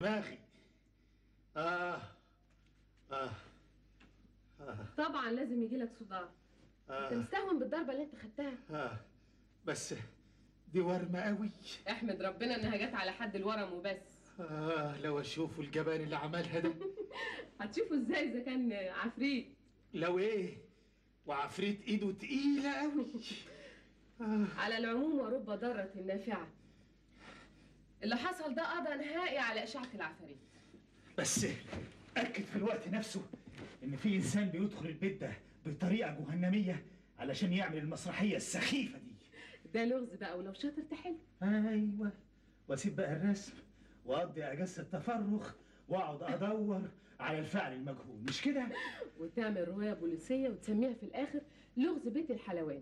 دماغي آه آه آه طبعا لازم يجي لك صداع انت آه, مستهون بالضربه اللي انت خدتها آه بس دي ورمة قوي احمد ربنا انها جت على حد الورم وبس آه لو أشوفوا الجبان اللي عملها ده هتشوفوا ازاي اذا كان عفريت لو إيه وعفريت إيده تقيلة قوي آه على العموم ورب ضارة نافعة اللي حصل ده قضى نهائي على إشاعة العفاريت بس أكد في الوقت نفسه إن في إنسان بيدخل البيت ده بطريقة جهنمية علشان يعمل المسرحية السخيفة دي ده لغز بقى ولو شاطر تحل ايوه واسيب بقى الرسم واقضي اجازه التفرغ واقعد ادور على الفعل المجهول مش كده وتعمل رواية بوليسية وتسميها في الآخر لغز بيت الحلوان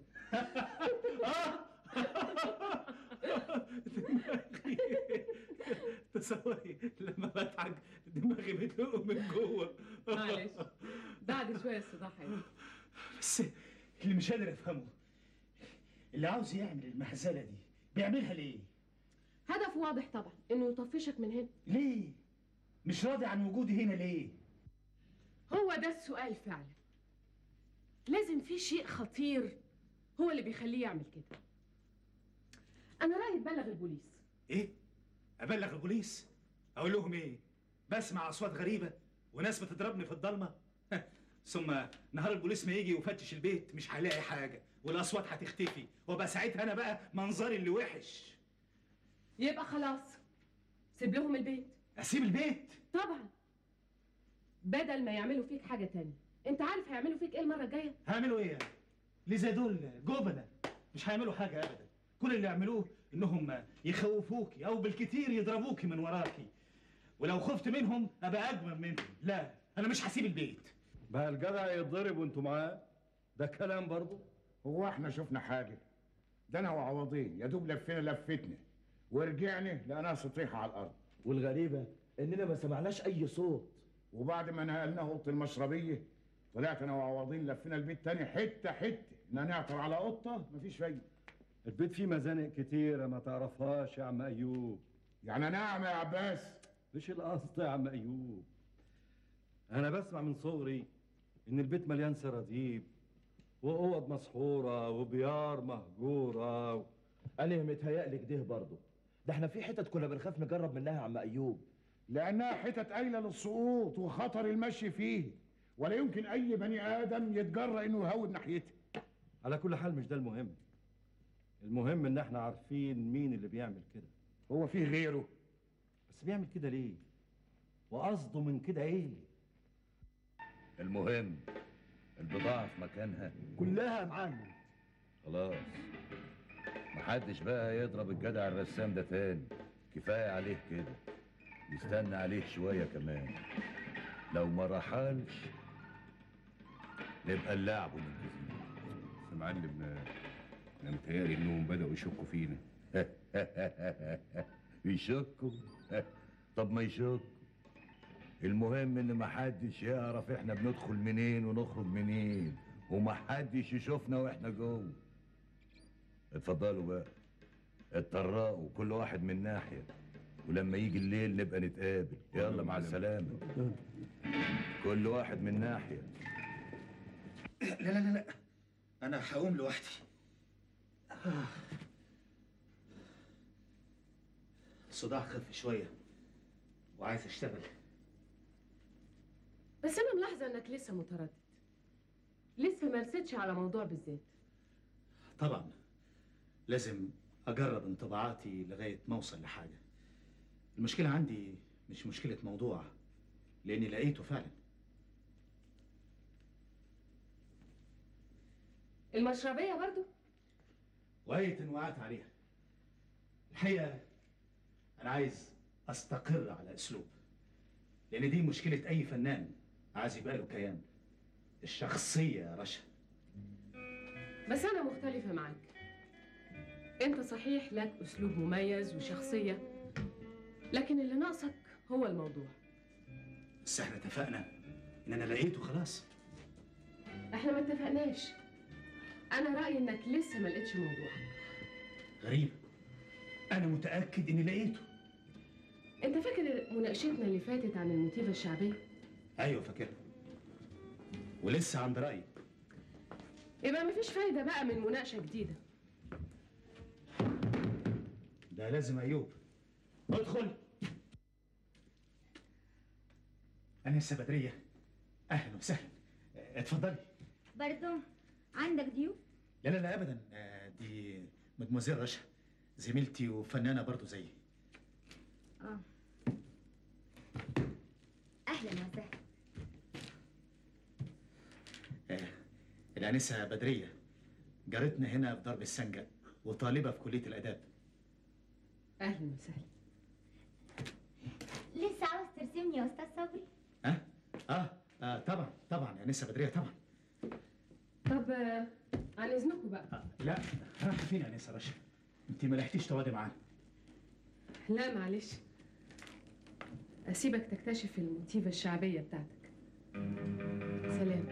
دماغي تصوري لما بضحك دماغي بتدق من جوه معلش بعد شوية الصداع هيجي بس اللي مش قادر افهمه اللي عاوز يعمل المهزله دي بيعملها ليه هدف واضح طبعا إنه يطفشك من هنا ليه مش راضي عن وجودي هنا ليه هو ده السؤال فعلا لازم في شيء خطير هو اللي بيخليه يعمل كده أنا رأيي تبلغ البوليس ايه ابلغ البوليس اقول لهم ايه بسمع اصوات غريبه وناس بتضربني في الضلمه ثم نهار البوليس ما يجي ويفتش البيت مش هلاقي حاجه والاصوات هتختفي وابقى ساعتها انا بقى منظري اللي وحش يبقى خلاص سيب لهم البيت اسيب البيت طبعا بدل ما يعملوا فيك حاجة تانية انت عارف هيعملوا فيك ايه المرة الجاية هيعملوا ايه يعني اللي زي دول جبنة مش هيعملوا حاجه ابدا كل اللي يعملوه انهم يخوفوكي او بالكتير يضربوكي من وراكي ولو خفت منهم ابقى اجمل منهم لا انا مش هسيب البيت بقى الجدع يتضرب وانتوا معاه ده كلام برضه هو احنا شفنا حاجة ده انا وعوضين يا دوب لفينا لفتنا ورجعنا لقيناها سطيحة على الارض والغريبة إننا ما سمعناش أي صوت وبعد ما نقلناه اوضه المشربيه طلعت انا وعوضين لفينا البيت تاني حته حته ان نعثر على قطه مفيش فايده البيت فيه مزانق كتيرة ما تعرفهاش يا عم أيوب يعني نعم يا عباس مش القصد يا عم أيوب أنا بسمع من صغري إن البيت مليان سراديب وأوض مسحورة وبيار مهجورة و... أنا متهيألي كده برضه ده احنا في حتت كنا بنخاف نجرب منها يا عم أيوب لانها حتت قايله للسقوط وخطر المشي فيه ولا يمكن اي بني ادم يتجرأ انه يهود ناحيتها على كل حال مش ده المهم المهم إن إحنا عارفين مين اللي بيعمل كده هو فيه غيره بس بيعمل كده ليه؟ وقصده من كده إيه؟ المهم البضاعة في مكانها كلها يا معلم خلاص محدش بقى يضرب الجدع الرسام ده تاني كفاية عليه كده يستنى عليه شوية كمان لو ما رحلش نبقى نلعبه من جديد بس يا معلم انا متهيألي انهم بدأوا يشكوا فينا يشكوا طب ما يشكوا المهم ان محدش يعرف احنا بندخل منين ونخرج منين ومحدش يشوفنا واحنا جوه اتفضلوا بقى اتطرقوا كل واحد من ناحية ولما يجي الليل نبقى نتقابل يلا مع السلامة كل واحد من ناحية لا لا لا لا انا هقوم لوحدي آه. الصداع خف شويه وعايز اشتغل بس أنا ملاحظة إنك لسه متردد لسه ما رستش على موضوع بالذات طبعا لازم اجرب انطباعاتي لغايه ما اوصل لحاجه المشكله عندي مش مشكله موضوع لاني لقيته فعلا المشربية برضو وهي وقعت عليها الحقيقه انا عايز استقر على اسلوب لان دي مشكله اي فنان عايز يبقى له كيان الشخصيه يا رشا بس أنا مختلفة معاك أنت صحيح لك أسلوب مميز وشخصية لكن اللي ناقصك هو الموضوع بس احنا اتفقنا ان انا لقيته خلاص احنا ما اتفقناش أنا رأيي إنك لسه ما لقيتش موضوعك غريب انا متاكد اني لقيته انت فاكر مناقشتنا اللي فاتت عن الموتيفة الشعبية؟ ايوه فاكرها ولسه عند رايي يبقى مفيش فايدة بقى من مناقشة جديدة ده لازم ايوب ادخل انسه بدريه اهلا وسهلا آه، اتفضلي برضو عندك ضيوف لا لا لا ابدا آه، دي مدموزيل رشا زميلتي وفنانه برضو زيي اه اهلا وسهلا آه، الانسه بدريه جارتنا هنا في درب السنجه وطالبه في كليه الاداب أهلا وسهلا لسه عاوز ترسمني يا استاذ صبري ها آه, اه طبعا طبعا يا انسه بدريه طبعا طب آه، عن إذنكم بقى آه لا رايحه فين يا انسه رشا انت ما لحقتيش تقعدي معانا لا معلش أسيبك تكتشف الموتيفة الشعبية بتاعتك سلام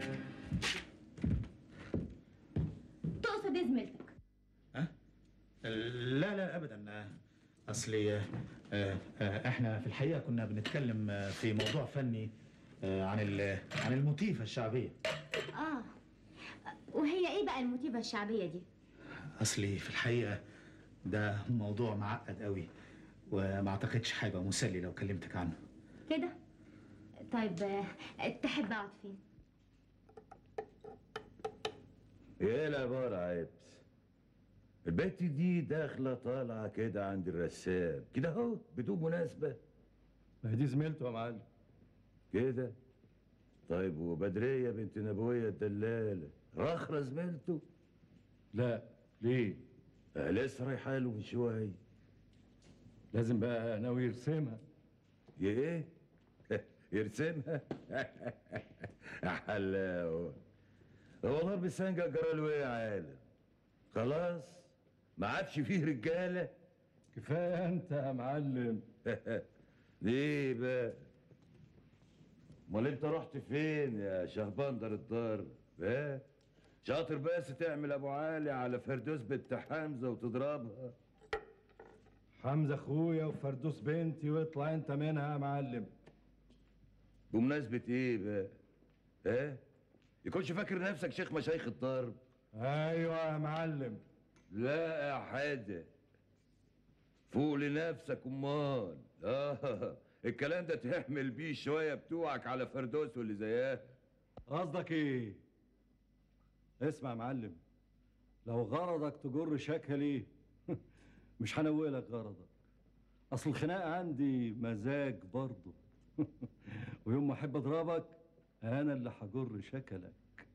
تقصد ايه زميلتك ها لا لا ابدا آه، اصلي آه، آه، آه، احنا في الحقيقه كنا بنتكلم آه، في موضوع فني آه، عن ال- عن الموتيفه الشعبيه اه وهي ايه بقى الموتيفة الشعبية دي اصلي في الحقيقه ده موضوع معقد قوي وما اعتقدش هيبقى مسلي لو كلمتك عنه كده طيب آه، تحب اقعد فين ايه العبارة عبس البت دي داخلة طالعة كده عند الرسام كده اهو بدون مناسبة ما هي دي زميلته يا معلم كده طيب وبدرية بنت نبوية الدلالة رخرة زميلته لا ليه آه، لسه رايحة له من شوية لازم بقى ناوي يرسمها يا ايه يرسمها يا حلاوة هو ضرب السنجة جرى له ايه يا عالم خلاص ما عادش فيه رجالة كفايه انت يا معلم ليه بقى امال انت رحت فين يا شهبندر الدار ها شاطر بس تعمل ابو علي على فردوس بنت حمزه وتضربها حمزه اخويا وفردوس بنتي واطلع انت منها يا معلم بمناسبه ايه بقى ها يكونش فاكر نفسك شيخ مشايخ الضرب ايوه يا معلم لا يا حاجه فوق لنفسك امال اه الكلام ده تحمل بيه شويه بتوعك على فردوس واللي زيها قصدك ايه اسمع يا معلم لو غرضك تجر شكل ليه مش هنولك غرضك اصل الخناقه عندي مزاج برضه ويوم ما احب اضربك انا اللي هجر شكلك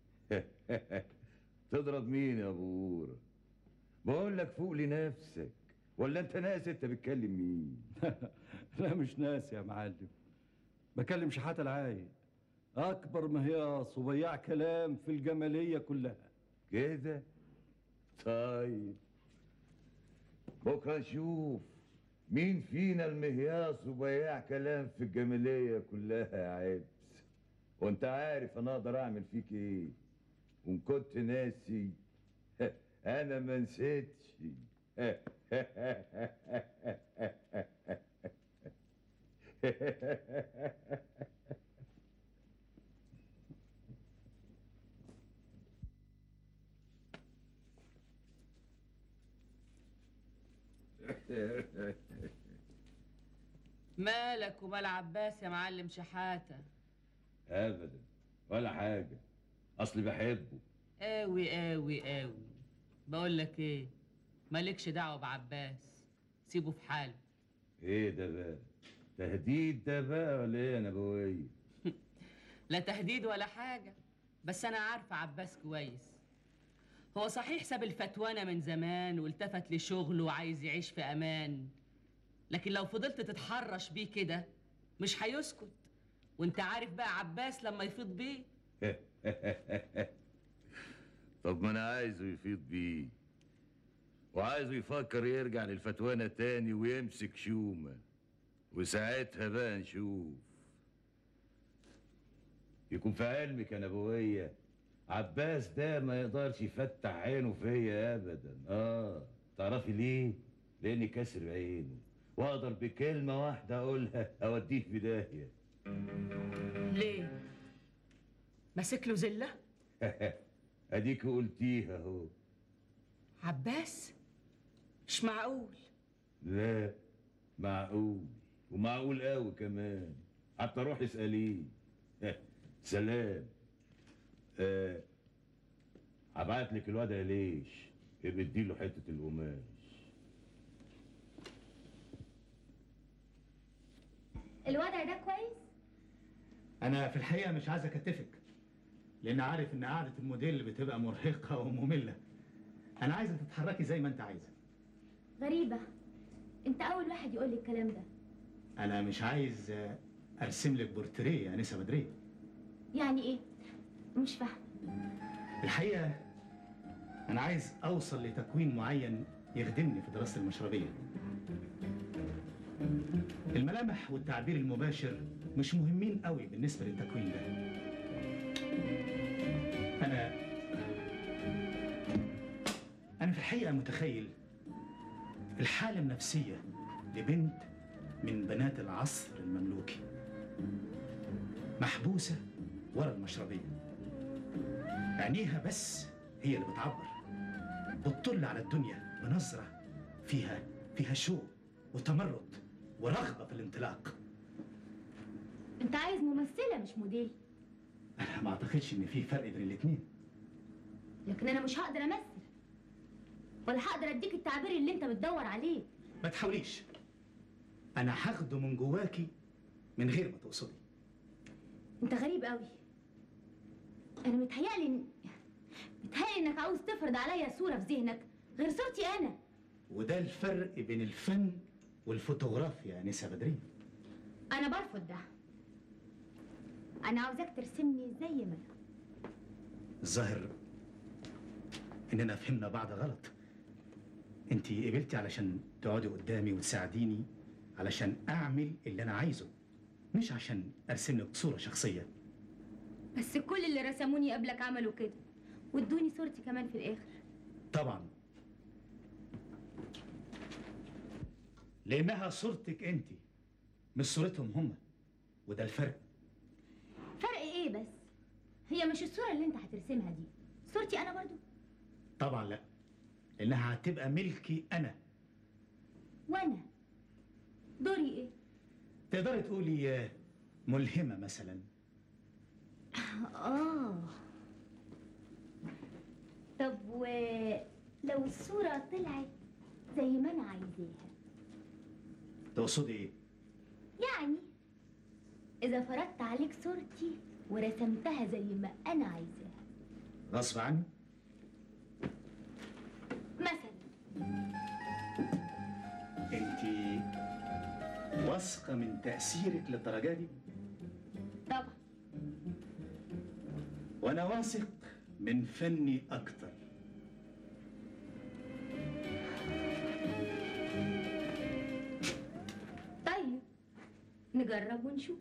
تضرب مين يا ابو بقول لك فوق لنفسك ولا انت ناسي انت بتكلم مين لا مش ناس يا معلم بكلم شحات العايد اكبر ما هي صبياع كلام في الجماليه كلها كده طيب بكره نشوف مين فينا المهياص وبياع كلام في الجماليه كلها يا عبس وانت عارف انا اقدر اعمل فيك ايه وان كنت ناسي انا ما نسيتش مالك ومال عباس يا معلم شحاتة ابدا ولا حاجه اصلي بحبه قوي قوي قوي بقول لك ايه مالكش دعوة بعباس سيبه في حاله ايه ده بقى تهديد ده بقى ولا ايه يا نبويه لا تهديد ولا حاجة بس أنا عارفة عباس كويس هو صحيح ساب الفتوانة من زمان والتفت لشغله وعايز يعيش في أمان لكن لو فضلت تتحرش بيه كده مش هيسكت وانت عارف بقى عباس لما يفيض بيه طب ما انا عايزه يفيض بيه وعايزه يفكر يرجع للفتوانة تاني ويمسك شومة وساعتها بقى نشوف يكون في علمك يا نبوية عباس ده ما يقدرش يفتح عينه فيا ابدا اه تعرفي ليه لاني كاسر عينه واقدر بكلمه واحده اقولها اوديه في داهيه ليه ماسك له زله اديك قلتيها اهو عباس مش معقول لا معقول ومعقول قوي كمان حتى روح اساليه سلام آه هبعت لك الواد يا ليش ابقى اديله حته القماش الوضع ده كويس انا في الحقيقه مش عايز اكتفك لان عارف ان قعده الموديل بتبقى مرهقه وممله انا عايزك تتحركي زي ما انت عايزه غريبة انت اول واحد يقول لي الكلام ده انا مش عايز آه، ارسم لك بورتريه يا انسه بدريه يعني ايه مش فاهمة الحقيقه انا عايز اوصل لتكوين معين يخدمني في دراسه المشربيه الملامح والتعبير المباشر مش مهمين قوي بالنسبه للتكوين ده انا انا في الحقيقه متخيل الحاله النفسيه لبنت من بنات العصر المملوكي محبوسه ورا المشربيه عينيها بس هي اللي بتعبر بتطل على الدنيا بنظرة فيها فيها شوق وتمرد ورغبة في الانطلاق انت عايز ممثلة مش موديل أنا ما أعتقدش إن في فرق بين الاتنين لكن انا مش هقدر امثل ولا هقدر اديك التعبير اللي انت بتدور عليه ما تحاوليش أنا هاخده من جواكي من غير ما تقصدي انت غريب قوي انا متهيألي ان متهيألي انك عاوز تفرض عليا صورة في ذهنك غير صورتي انا وده الفرق بين الفن والفوتوغرافيا يا نسا بدرية انا برفض ده انا عاوزاك ترسمني زي ما انا الظاهر إننا فهمنا بعض غلط أنت قبلتي علشان تقعدي قدامي وتساعديني علشان أعمل اللي أنا عايزه مش عشان أرسم لك صورة شخصية بس كل اللي رسموني قبلك عملوا كده وادوني صورتي كمان في الاخر طبعا لأنها صورتك أنت مش صورتهم هم وده الفرق فرق ايه بس هي مش الصورة اللي انت هترسمها دي صورتي انا برضو طبعا لا لأنها هتبقى ملكي أنا وانا دوري ايه تقدري تقولي آه، ملهمة مثلا اه طب ولو الصورة طلعت زي ما انا عايزاها تقصدي إيه؟ يعني اذا فرضت عليك صورتي ورسمتها زي ما انا عايزاها غصب عني؟ مثلا أنت واثقة من تأثيرك للدرجة دي؟ طبعا وأنا واثق من فني أكتر طيب نجرب ونشوف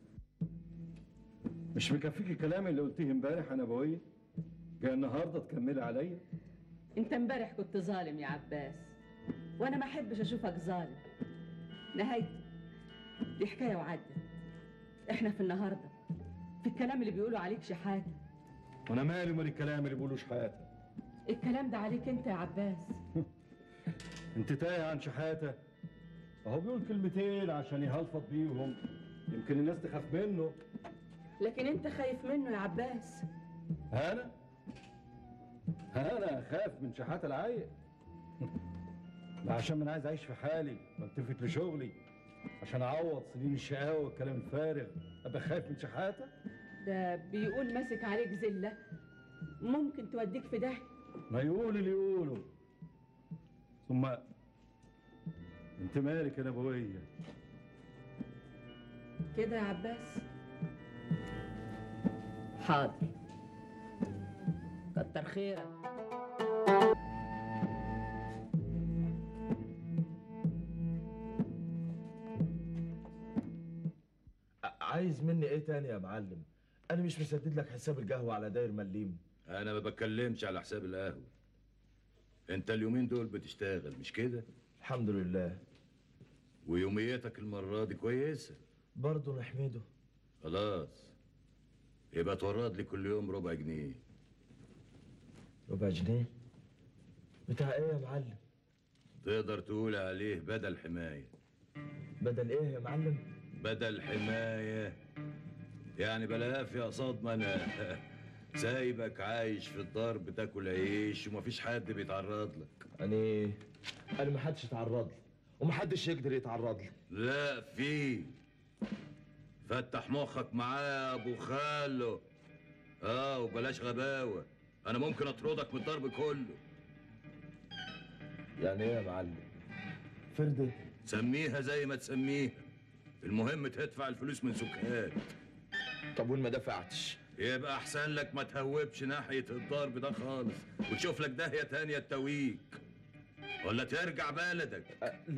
مش مكفيك الكلام اللي قلتيه امبارح يا نبوية جاي النهارده تكملي عليا انت امبارح كنت ظالم يا عباس وانا ما احبش اشوفك ظالم نهايته دي حكايه وعدت احنا في النهارده في الكلام اللي بيقولوا عليك شحاته وانا مالي ومال الكلام اللي بيقولوش شحاته الكلام ده عليك انت يا عباس انت تايه عن شحاته اهو بيقول كلمتين عشان يهلفط بيهم يمكن الناس تخاف منه لكن انت خايف منه يا عباس انا انا اخاف من شحاته العيل لا عشان انا عايز اعيش في حالي والتفت لشغلي عشان اعوض سنين الشقاوه والكلام الفارغ ابقى خايف من شحاته ده بيقول ماسك عليك زله ممكن توديك في داهيه ما يقول اللي يقوله ثم انت مالك يا نبويه كده يا عباس حاضر كتر خيرك عايز مني ايه تاني يا معلم انا مش مسدد لك حساب القهوه على داير مليم انا ما بتكلمش على حساب القهوه انت اليومين دول بتشتغل مش كده الحمد لله ويوميتك المرة دي كويسة برضه نحمده خلاص يبقى تورد لي كل يوم ربع جنيه ربع جنيه بتاع ايه يا معلم تقدر تقول عليه بدل حماية بدل ايه يا معلم بدل حماية يعني بلاها في قصاد ما انا سايبك عايش في الدار بتاكل عيش ومفيش حد بيتعرض لك يعني انا ما حدش يتعرض لي وما حدش يقدر يتعرض لي لا في فتح مخك معايا يا ابو خالو اه وبلاش غباوه انا ممكن اطردك من الضرب كله يعني ايه يا معلم فردة سميها زي ما تسميها المهم تدفع الفلوس من سكات طب وين ما دفعتش يبقى احسن لك ما تهوبش ناحيه الضرب ده خالص وتشوف لك داهيه تانية تتويك ولا ترجع بلدك أه لا.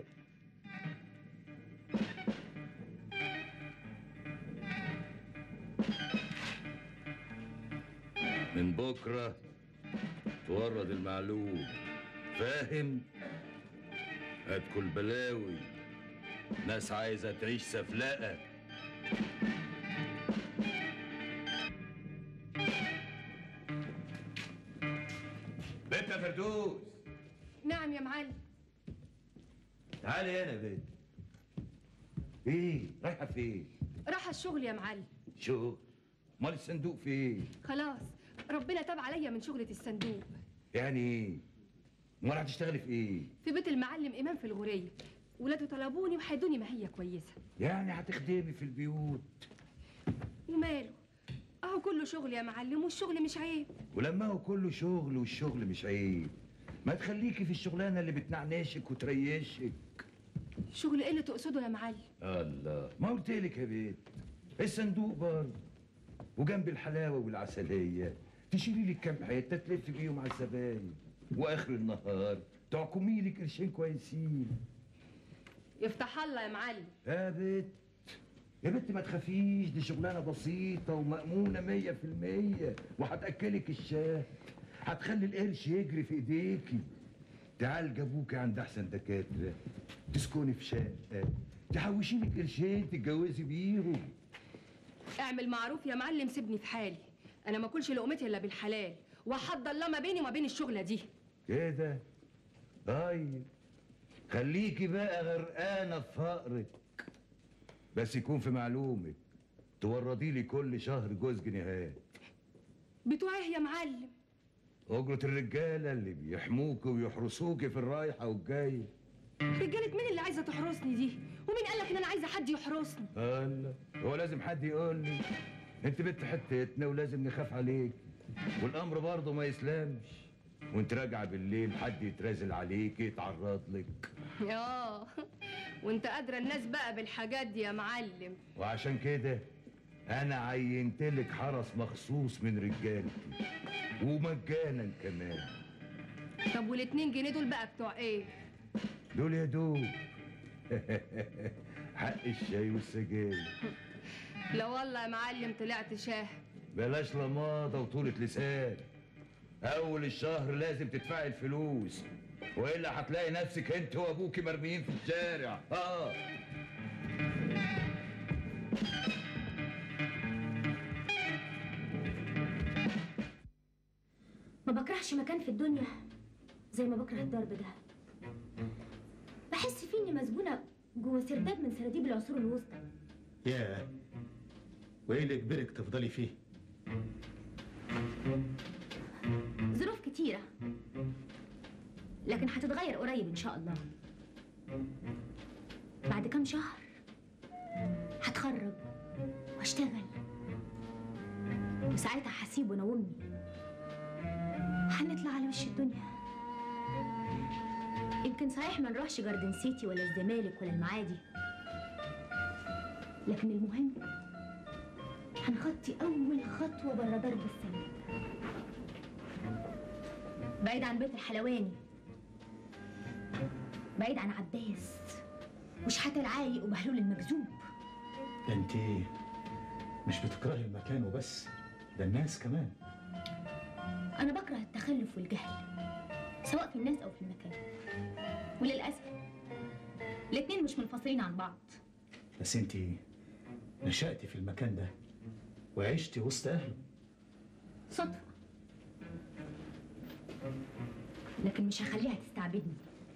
من بكره تورد المعلوم فاهم هتكل بلاوي ناس عايزه تعيش سفلقه بنت يا فردوس نعم يا معلم تعالي هنا يا بنت ايه رايحه فين راح الشغل يا معلم شو امال الصندوق فين خلاص ربنا تاب عليا من شغلة الصندوق يعني ايه امال هتشتغلي في ايه في بيت المعلم إمام في الغورية ولاده طلبوني وحيدوني ما هي كويسة يعني هتخدمي في البيوت وماله أهو كله شغل يا معلم والشغل مش عيب ولما هو كله شغل والشغل مش عيب ما تخليكي في الشغلانه اللي بتنعنشك وتريشك شغل إيه اللي تقصده يا معلم الله ما قلت لك يا بيت الصندوق برضه وجنب الحلاوه والعسليه تشيلي لك كام حته تلف بيهم على الزباين واخر النهار تعكمي لك قرشين كويسين يفتح الله يا معلم يا بت يا بت ما تخافيش دي شغلانه بسيطه ومأمونه مية في المية وهتأكلك الشاه هتخلي القرش يجري في ايديكي تعال جابوكي عند احسن دكاتره تسكني في شقه تحوشي لك قرشين تتجوزي بيهم اعمل معروف يا معلم سيبني في حالي أنا ما كلش لقمتي إلا بالحلال وحد الله ما بيني وما بين الشغلة دي كده طيب خليكي بقى غرقانه في فقرك بس يكون في معلومك توردي لي كل شهر جوز جنيهات بتوع إيه يا معلم أجرة الرجالة اللي بيحموك ويحرسوك في الرايحة والجاية رجالة مين اللي عايزة تحرسني دي ومين قالك إن أنا عايزة حد يحرسني الله هو لازم حد يقول لي انت بنت حتتنا ولازم نخاف عليك والامر برضه ما يسلمش وانت راجعه بالليل حد يترازل عليك يتعرض لك اه وانت قادرة الناس بقى بالحاجات دي يا معلم وعشان كده انا عينت لك حرس مخصوص من رجالتي ومجانا كمان طب والاتنين جنيه دول بقى بتوع ايه دول يا دوب حق الشاي والسجاير لا والله يا معلم طلعت شاه بلاش لماضة وطولة لسان أول الشهر لازم تدفعي الفلوس وإلا هتلاقي نفسك أنت وأبوكي مرميين في الشارع آه ما بكرهش مكان في الدنيا زي ما بكره الضرب ده بحس فيه اني مسجونه جوه سرداب من سراديب العصور الوسطى ياه وايه اللي يجبرك تفضلي فيه ظروف كتيره لكن هتتغير قريب ان شاء الله بعد كام شهر هتخرج واشتغل وساعتها هسيبه انا وامي هنطلع على وش الدنيا يمكن صحيح ما نروحش جاردن سيتي ولا الزمالك ولا المعادي لكن المهم هنخطي أول خطوة بره درب السنة بعيد عن بيت الحلواني بعيد عن عباس وشحات العايق وبهلول المكذوب ده انت مش بتكرهي المكان وبس ده الناس كمان أنا بكره التخلف والجهل سواء في الناس أو في المكان وللأسف الاتنين مش منفصلين عن بعض بس انت نشأتي في المكان ده وعشتي وسط اهله صدفة لكن مش هخليها تستعبدني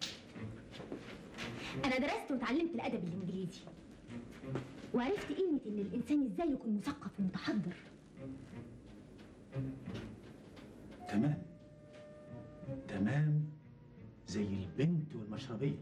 أنا درست وتعلمت الأدب الإنجليزي وعرفت قيمة إن الإنسان إزاي يكون مثقف ومتحضر تمام تمام زي البنت والمشربية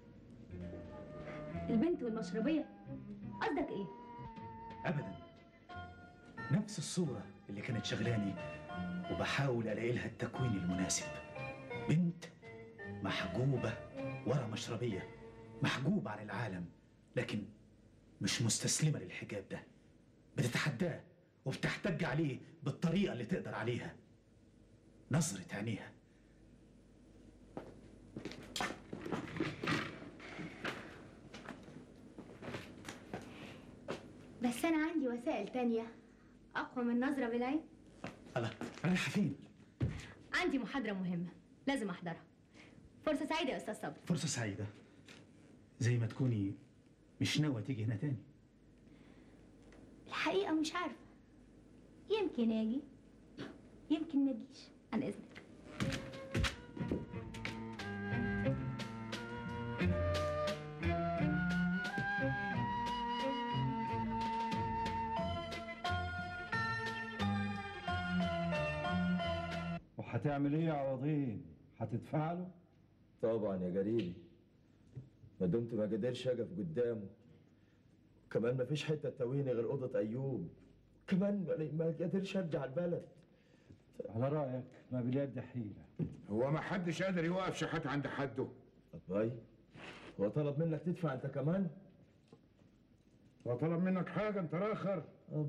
البنت والمشربية قصدك إيه؟ ابدا نفس الصورة اللي كانت شغلاني وبحاول الاقي لها التكوين المناسب بنت محجوبة ورا مشربية محجوبة عن العالم لكن مش مستسلمة للحجاب ده بتتحداه وبتحتج عليه بالطريقة اللي تقدر عليها نظرة عينيها بس أنا عندي وسائل تانية أقوى من نظرة بالعين الله رايحة فين؟ عندي محاضرة مهمة لازم أحضرها فرصة سعيدة يا أستاذ صبري فرصة سعيدة زي ما تكوني مش ناوية تيجي هنا تاني الحقيقة مش عارفة يمكن أجي يمكن ما أجيش عن إذنك وهتعمل ايه يا عوضين هتدفع له طبعا يا جريدي ما دمت ما قدرش اقف قدامه كمان ما فيش حته تاويني غير اوضه ايوب كمان ما- ما قدرش ارجع البلد على رايك ما باليد حيله هو ما حدش قادر يوقف شحات عند حده باي هو طلب منك تدفع انت كمان هو طلب منك حاجة انت راخر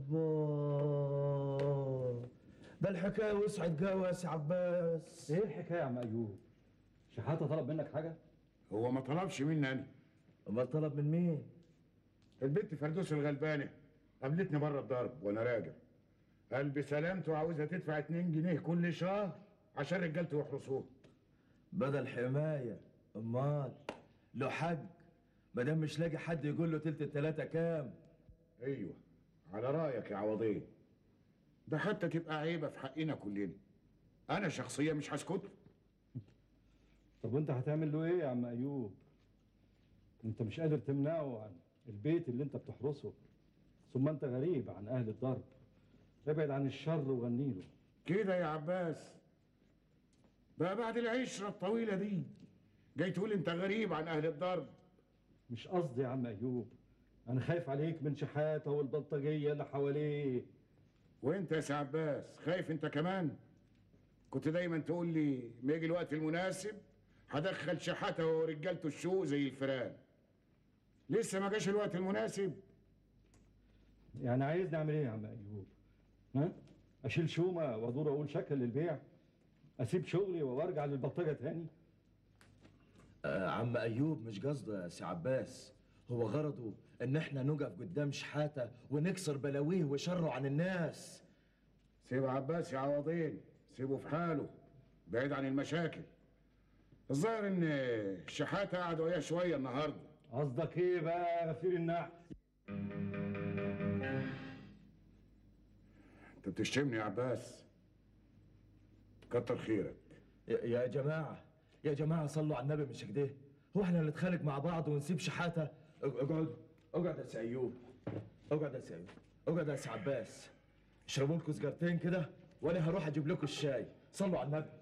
الله ده الحكايه وسعت قوي يا سي عباس ايه الحكايه يا عم ايوب شحاته طلب منك حاجه هو ما طلبش مني انا امال طلب من مين البنت فردوس الغلبانة قابلتني بره الضرب وانا راجع قال بسلامته عاوزها تدفع 2 جنيه كل شهر عشان رجالته يحرسوها بدل حمايه امال له حق ما دام مش لاقي حد يقول له تلت التلاته كام ايوه على رايك يا عوضين ده حتى تبقى عيبه في حقنا كلنا انا شخصيا مش هسكت طب وانت هتعمل له ايه يا عم ايوب انت مش قادر تمنعه عن البيت اللي انت بتحرسه ثم انت غريب عن اهل الضرب ابعد عن الشر وغني له كده يا عباس بقى بعد العشره الطويله دي جاي تقول انت غريب عن اهل الضرب مش قصدي يا عم ايوب انا خايف عليك من شحاته والبلطجيه اللي حواليه وانت يا سي عباس خايف انت كمان كنت دايما تقول لي ما يجي الوقت المناسب هدخل شحاته ورجالته الشوق زي الفيران لسه ما جاش الوقت المناسب يعني عايز نعمل ايه يا عم ايوب ها اشيل شومه وادور اقول شكل للبيع اسيب شغلي وارجع للبلطجه تاني آه عم ايوب مش قصده يا سي عباس هو غرضه ان احنا نقف قدام شحاته ونكسر بلاويه وشره عن الناس سيب عباس يا عوضين سيبه في حاله بعيد عن المشاكل الظاهر ان شحاته قعد وياه شويه النهارده قصدك ايه بقى يا غفير النحل انت بتشتمني يا عباس كتر خيرك يا يا جماعه يا جماعه صلوا على النبي مش كده هو احنا نتخانق مع بعض ونسيب شحاته اقعد اقعد يا سي ايوب اقعد يا سي ايوب اقعد يا سي عباس اشربوا لكم سجارتين كده وانا هروح اجيب لكم الشاي صلوا على النبي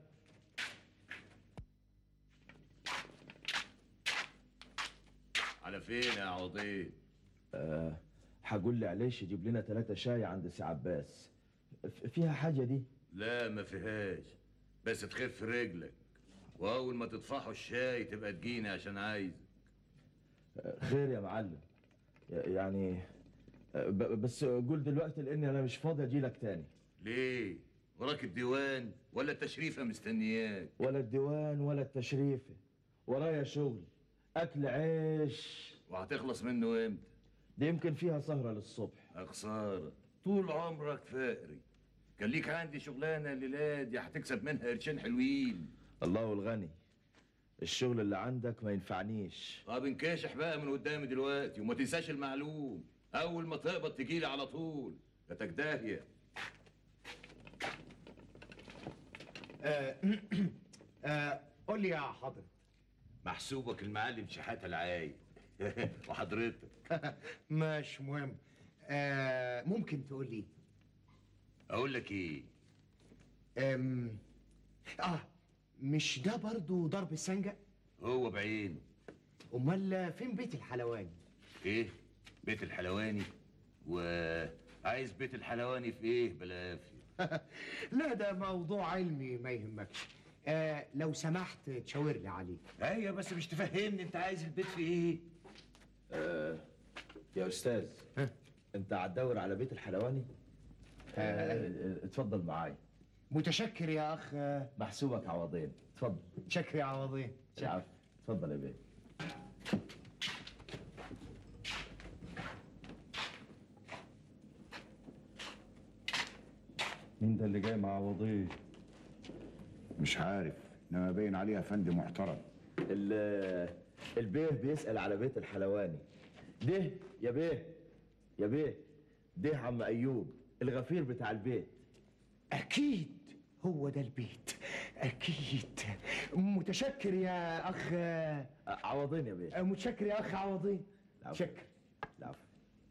على فين يا عوضين أه هقول لي عليش يجيب لنا ثلاثة شاي عند سي عباس ف- فيها حاجة دي لا ما فيهاش بس تخف رجلك واول ما تطفحوا الشاي تبقى تجيني عشان عايز أه، خير يا معلم ي- يعني أه، ب- بس قول دلوقتي لاني انا مش فاضي اجي لك تاني ليه وراك الديوان ولا التشريفه مستنياك ولا الديوان ولا التشريفة ورايا شغل اكل عيش وهتخلص منه امتى دي يمكن فيها سهرة للصبح يا خساره طول عمرك فقري كان ليك عندي شغلانه الليله دي هتكسب منها قرشين حلوين الله والغني الشغل اللي عندك ما ينفعنيش طب انكشح بقى من قدامي دلوقتي وما تنساش المعلوم اول ما تقبض تجيلي على طول لا تجداهيه آه، آه، قول لي يا حضرة محسوبك المعلم شحاته العاي وحضرتك مش مهم آه، ممكن تقول لي اقول لك ايه أم... اه مش ده برضو ضرب السنجة هو بعينه امال فين بيت الحلواني ايه بيت الحلواني وعايز بيت الحلواني في ايه بلافي لا ده موضوع علمي ما يهمكش آه لو سمحت تشاور لي عليه ايوه بس مش تفهمني انت عايز البيت في ايه آه يا استاذ انت هتدور على بيت الحلواني آه اتفضل معايا متشكر يا اخ آه، محسوبك عوضين اتفضل شكر يا عوضين العفو اتفضل يا بيه مين ده اللي جاي مع وضيع مش عارف انما باين عليها فندم محترم ال- البيه بيسأل على بيت الحلواني ده يا بيه يا بيه ده عم ايوب الغفير بتاع البيت اكيد هو ده البيت اكيد متشكر يا اخ آه، عوضين يا بيه متشكر يا اخ عوضين شكر العفو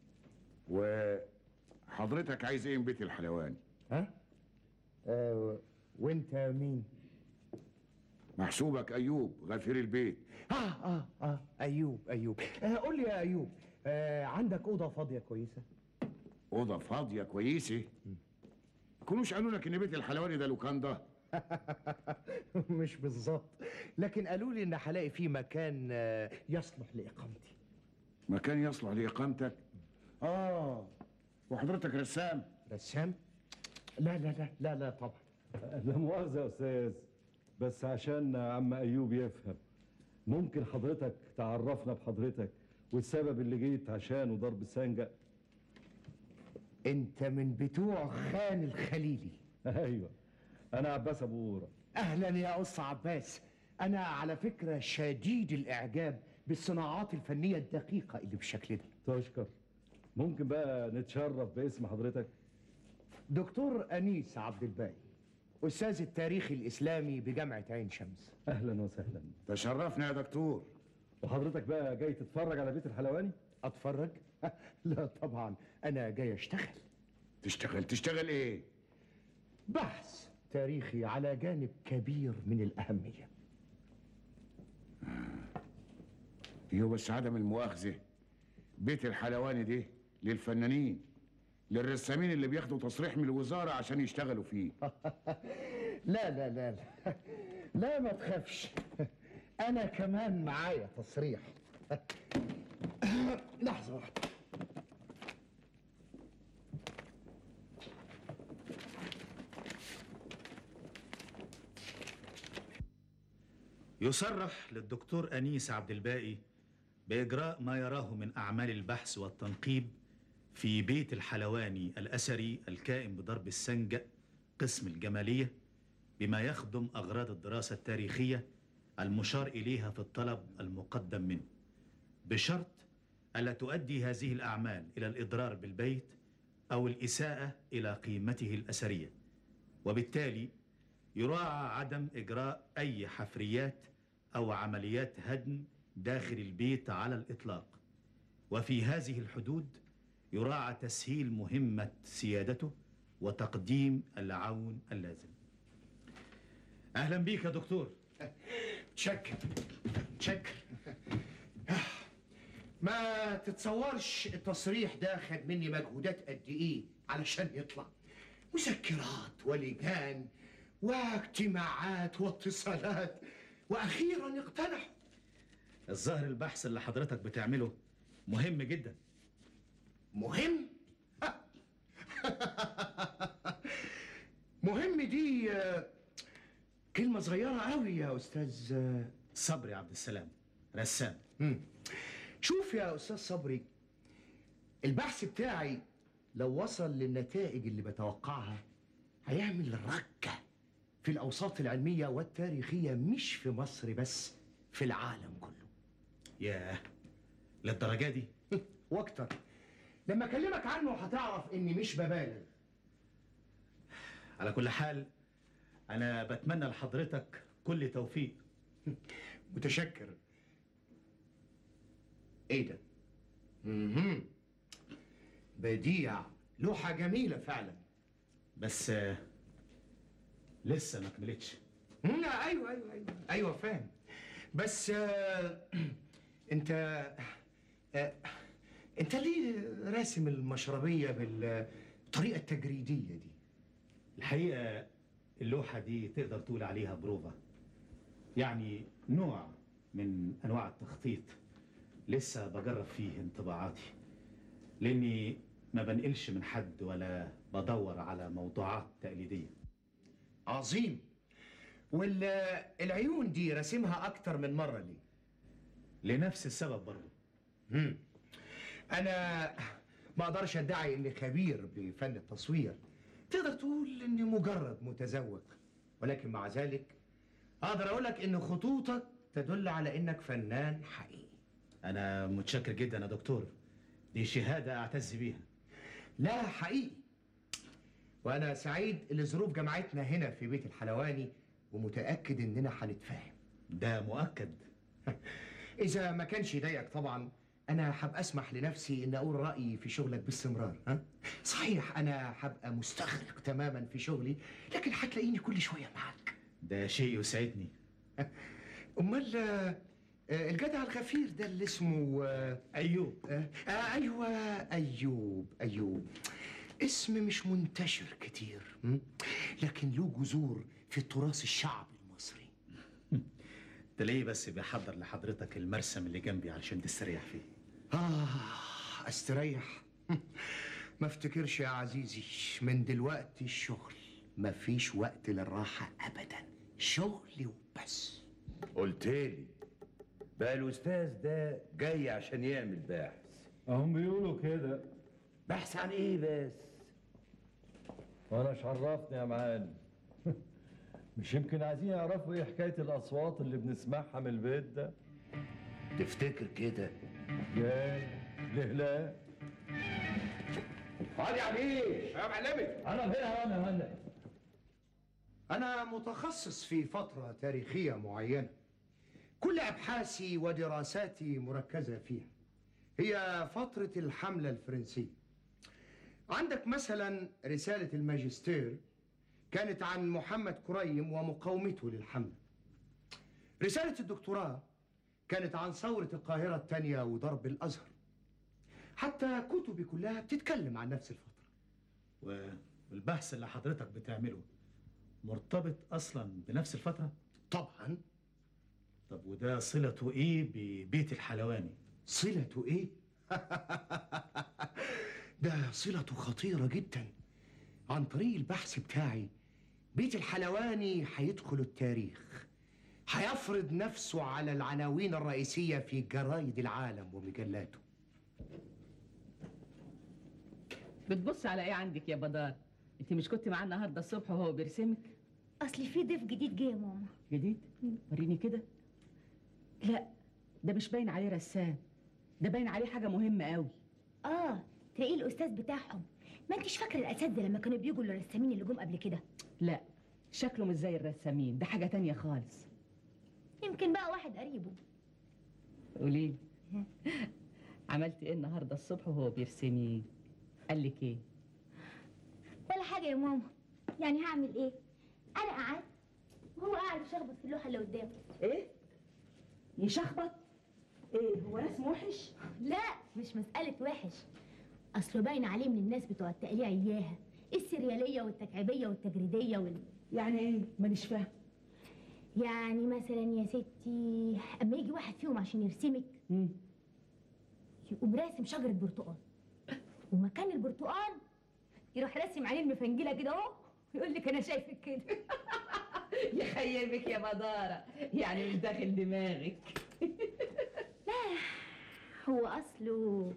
وحضرتك عايز ايه من بيت الحلواني ها آه وانت مين محسوبك ايوب غفير البيت اه اه اه ايوب ايوب آه قول لي يا ايوب آه عندك اوضه فاضيه كويسه اوضه فاضيه كويسه كانوش قالوا لك ان بيت الحلواني ده لوكاندا مش بالظبط لكن قالوا لي ان هلاقي فيه مكان آه، يصلح لاقامتي مكان يصلح لاقامتك اه وحضرتك رسام رسام لا لا لا لا لا طبعا لا مؤاخذة يا أستاذ بس عشان عم أيوب يفهم ممكن حضرتك تعرفنا بحضرتك والسبب اللي جيت عشانه ضرب السنجة انت من بتوع خان الخليلي أيوة أنا عباس أبو قورة اهلا يا قص عباس انا على فكره شديد الاعجاب بالصناعات الفنيه الدقيقه اللي بالشكل ده تشكر ممكن بقى نتشرف باسم حضرتك دكتور انيس عبد الباقي استاذ التاريخ الاسلامي بجامعه عين شمس أهلا وسهلا تشرفنا يا دكتور وحضرتك بقى جاي تتفرج على بيت الحلواني اتفرج لا طبعا انا جاي اشتغل تشتغل تشتغل ايه بحث تاريخي على جانب كبير من الاهميه ايوه بس عدم المؤاخذه بيت الحلواني ده للفنانين للرسامين اللي بياخدوا تصريح من الوزاره عشان يشتغلوا فيه لا لا لا لا لا ما تخافش انا كمان معايا تصريح لحظه واحده يصرح للدكتور أنيس عبد الباقي بإجراء ما يراه من أعمال البحث والتنقيب في بيت الحلواني الأثري الكائن بضرب السنجة قسم الجمالية بما يخدم أغراض الدراسة التاريخية المشار إليها في الطلب المقدم منه بشرط ألا تؤدي هذه الأعمال إلى الإضرار بالبيت أو الإساءة إلى قيمته الأثرية وبالتالي يراعى عدم إجراء أي حفريات أو عمليات هدم داخل البيت على الإطلاق وفي هذه الحدود يراعى تسهيل مهمة سيادته وتقديم العون اللازم أهلا بيك يا دكتور شكر شكر ما تتصورش التصريح ده خد مني مجهودات قد ايه علشان يطلع مذكرات ولجان واجتماعات واتصالات واخيرا اقتنعوا الظاهر البحث اللي حضرتك بتعمله مهم جدا مهم مهم دي آه، كلمة صغيرة قوي يا أستاذ آه، صبري عبد السلام رسام مم. شوف يا أستاذ صبري البحث بتاعي لو وصل للنتائج اللي بتوقعها هيعمل ركة في الأوساط العلمية والتاريخية مش في مصر بس في العالم كله ياه للدرجه دي واكتر لما اكلمك عنه هتعرف اني مش ببالغ على كل حال انا بتمنى لحضرتك كل توفيق متشكر ايه ده مهم. بديع لوحة جميلة فعلا بس آه، لسه ما كملتش مم، ايوه ايوه ايوه ايوه فاهم بس آه، انت آه، انت ليه راسم المشربية بالطريقة التجريدية دي الحقيقه اللوحه دي تقدر تقول عليها بروفا يعني نوع من انواع التخطيط لسه بجرب فيه انطباعاتي لاني ما بنقلش من حد ولا بدور على موضوعات تقليديه عظيم والعيون دي راسمها اكتر من مرة ليه لنفس السبب برضه مم. انا ما اقدرش ادعي اني خبير بفن التصوير تقدر تقول اني مجرد متذوق ولكن مع ذلك اقدر اقول لك ان خطوطك تدل على انك فنان حقيقي انا متشكر جدا يا دكتور دي شهاده اعتز بيها لا حقيقي وانا سعيد لظروف جماعتنا هنا في بيت الحلواني ومتاكد اننا هنتفاهم ده مؤكد اذا ما كانش يضايقك طبعا انا هبقى اسمح لنفسي ان اقول رايي في شغلك باستمرار ها صحيح انا هبقى مستغرق تماما في شغلي لكن هتلاقيني كل شويه معاك ده شيء يسعدني امال آه، آه، الجدع الغفير ده اللي اسمه آه، ايوب آه آه، ايوه ايوب ايوب اسم مش منتشر كتير م? لكن له جذور في التراث الشعبي المصري تلاقيه بس بيحضر لحضرتك المرسم اللي جنبي علشان تستريح فيه آه استريح ما افتكرش يا عزيزي من دلوقتي الشغل مفيش وقت للراحة أبدا شغل وبس قلت لي بقى الاستاذ ده جاي عشان يعمل باحث هم بيقولوا كده بحث عن ايه بس وانا مش عرفني يا معلم مش يمكن عايزين يعرفوا ايه حكايه الاصوات اللي بنسمعها من البيت ده تفتكر كده جاي ليه لا علي عليش يا معلمي انا هنا وانا هنا أنا متخصص في فترة تاريخية معينة كل أبحاثي ودراساتي مركزة فيها هي فترة الحملة الفرنسية عندك مثلا رسالة الماجستير كانت عن محمد كريم ومقاومته للحملة رسالة الدكتوراه كانت عن ثورة القاهرة الثانية وضرب الأزهر حتى كتبي كلها بتتكلم عن نفس الفترة و- والبحث اللي حضرتك بتعمله مرتبط اصلا بنفس الفتره طبعا طب وده صلته ايه ببيت الحلواني صلته ايه؟ ده صلته خطيرة جدا عن طريق البحث بتاعي بيت الحلواني هيدخل التاريخ هيفرض نفسه على العناوين الرئيسية في جرايد العالم ومجلاته بتبص على ايه عندك يا بدار انت مش كنت معاه النهارده الصبح وهو بيرسمك اصل في ضيف جديد جه يا ماما جديد وريني كده لا ده مش باين عليه رسام ده باين عليه حاجه مهمه قوي اه تلاقيه الاستاذ بتاعهم ما انتش فاكره الاساتذه لما كانوا بيجوا للرسامين اللي جم قبل كده لا شكله مش زي الرسامين ده حاجه تانية خالص يمكن بقى واحد قريبه قولي لي عملتي ايه النهارده الصبح وهو بيرسمي قال لك ايه ولا حاجه يا ماما يعني هعمل ايه انا قعدت وهو قاعد يشخبط في اللوحه اللي قدامه ايه يشخبط ايه هو رسم وحش لا مش مساله وحش اصله باين عليه من الناس بتوع التقليع اياها السرياليه والتكعيبيه والتجريديه وال... يعني ايه مانيش فاهم يعني مثلا يا ستي اما يجي واحد فيهم عشان يرسمك مم. يقوم راسم شجره برتقال ومكان البرتقال يروح راسم عليه المفنجله كده اهو يقول لك انا شايفك كده يخيبك يا بداره يعني مش داخل دماغك هو اصله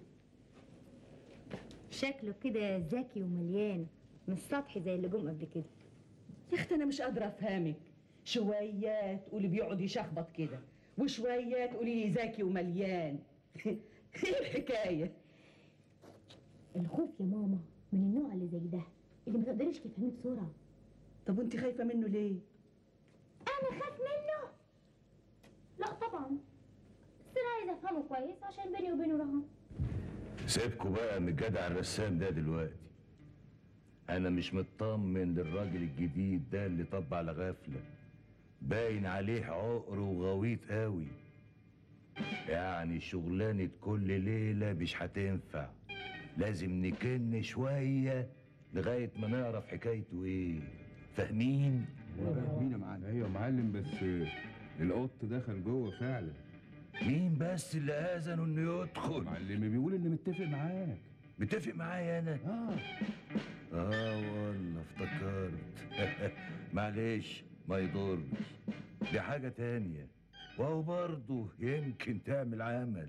شكله كده ذكي ومليان مش سطحي زي اللي جم قبل كده يا اختي انا مش قادره افهمك شويه تقولي بيقعد يشخبط كده وشويه تقولي لي ذكي ومليان ايه الحكايه الخوف يا ماما من النوع اللي زي ده اللي ما تقدريش تفهميه بسرعه طب وانت خايفه منه ليه انا خاف منه لا طبعا بس انا عايزه افهمه كويس عشان بيني وبينه رهان سيبكوا بقى من الجدع الرسام ده دلوقتي انا مش مطمن للراجل الجديد ده اللي طب على غفله باين عليه عقر وغويط قوي يعني شغلانه كل ليله مش هتنفع لازم نكن شويه لغايه ما نعرف حكايته ايه فاهمين مين يا معلم ايوه يا معلم بس القط دخل جوه فعلا مين بس اللي اذنه انه يدخل معلم بيقول اني متفق معاك متفق معايا انا اه اه والله افتكرت معلش ما يضرش دي حاجة تانية وهو برضه يمكن تعمل عمل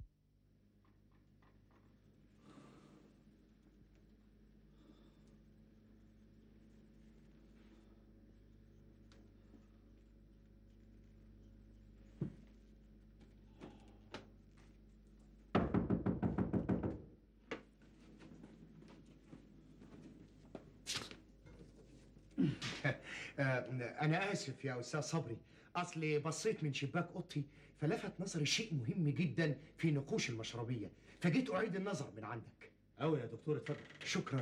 آه، أنا آسف يا أستاذ صبري أصلي بصيت من شباك أوضتي فلفت نظري شيء مهم جدا في نقوش المشربية فجيت أعيد النظر من عندك أوي يا دكتور اتفضل شكرا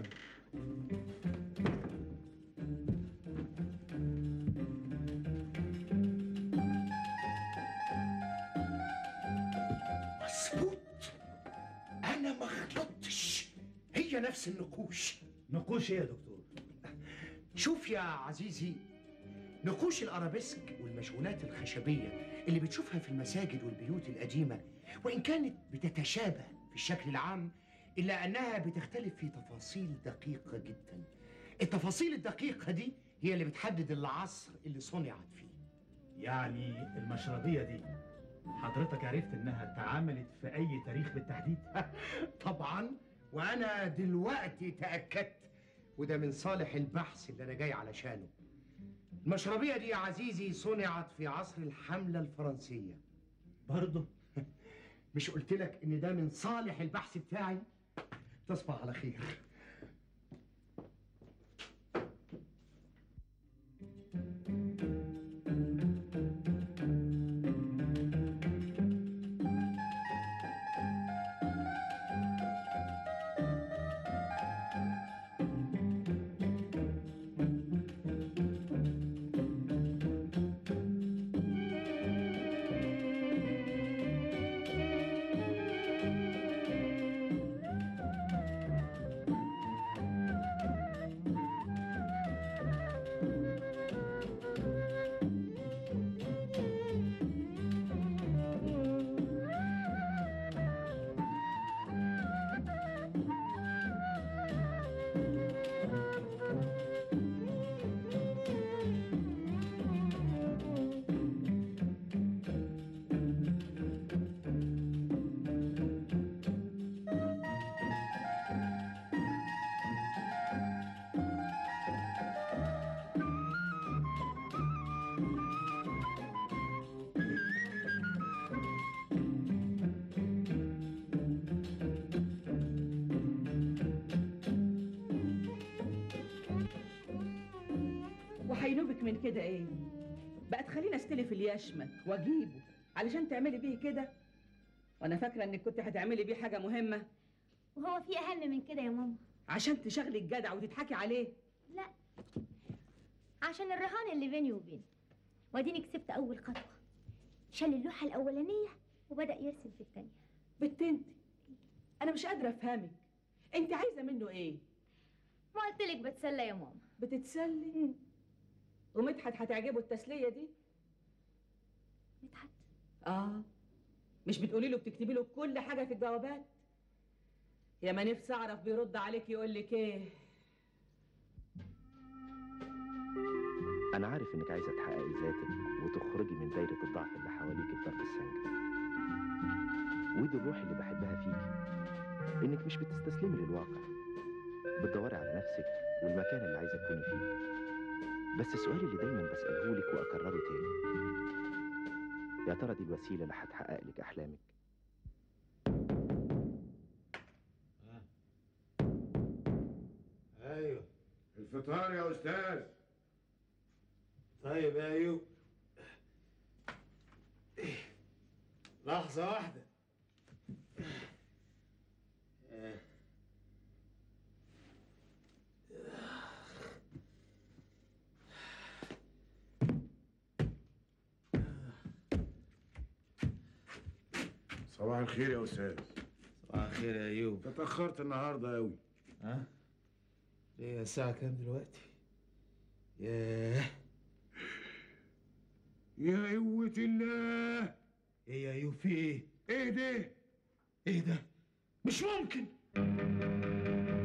مظبوط أنا ما غلطتش هي نفس النقوش نقوش ايه يا دكتور شوف يا عزيزي نقوش الارابيسك والمشغولات الخشبيه اللي بتشوفها في المساجد والبيوت القديمه وان كانت بتتشابه في الشكل العام الا انها بتختلف في تفاصيل دقيقه جدا التفاصيل الدقيقه دي هي اللي بتحدد العصر اللي صنعت فيه يعني المشربية دي حضرتك عرفت انها اتعملت في اي تاريخ بالتحديد طبعا وانا دلوقتي تاكدت وده من صالح البحث اللي انا جاي علشانه المشربيه دي يا عزيزي صنعت في عصر الحمله الفرنسيه برضه مش قلت لك ان ده من صالح البحث بتاعي تصبح على خير وهينوبك من كده ايه بقى تخليني استلف اليشمك واجيبه علشان تعملي بيه كده وانا فاكره انك كنت هتعملي بيه حاجه مهمه وهو في اهم من كده يا ماما عشان تشغلي الجدع وتضحكي عليه لا عشان الرهان اللي بيني وبينه واديني كسبت اول خطوه شال اللوحه الاولانيه وبدا يرسم في الثانيه بنت انت انا مش قادره افهمك انت عايزه منه ايه ما قلت لك بتسلى يا ماما بتتسلي ومدحت هتعجبه التسليه دي مدحت اه مش بتقولي له بتكتبي له كل حاجه في الجوابات يا ما نفسي اعرف بيرد عليك يقول لك ايه أنا عارف إنك عايزة تحققي ذاتك وتخرجي من دايرة الضعف اللي حواليك بضرب السنجة. ودي الروح اللي بحبها فيكي إنك مش بتستسلمي للواقع. بتدوري على نفسك والمكان اللي عايزة تكوني فيه. بس السؤال اللي دايما بسأله لك وأكرره تاني يا ترى دي الوسيلة اللي هتحقق لك أحلامك ايوه الفطار يا استاذ طيب يا ايوب لحظة واحدة صباح الخير يا استاذ صباح الخير يا ايوب تاخرت النهارده قوي ها ليه الساعة كام دلوقتي؟ ياه يا قوة الله ايه يا ايوب في ايه؟ ايه ده؟ ايه ده؟ مش ممكن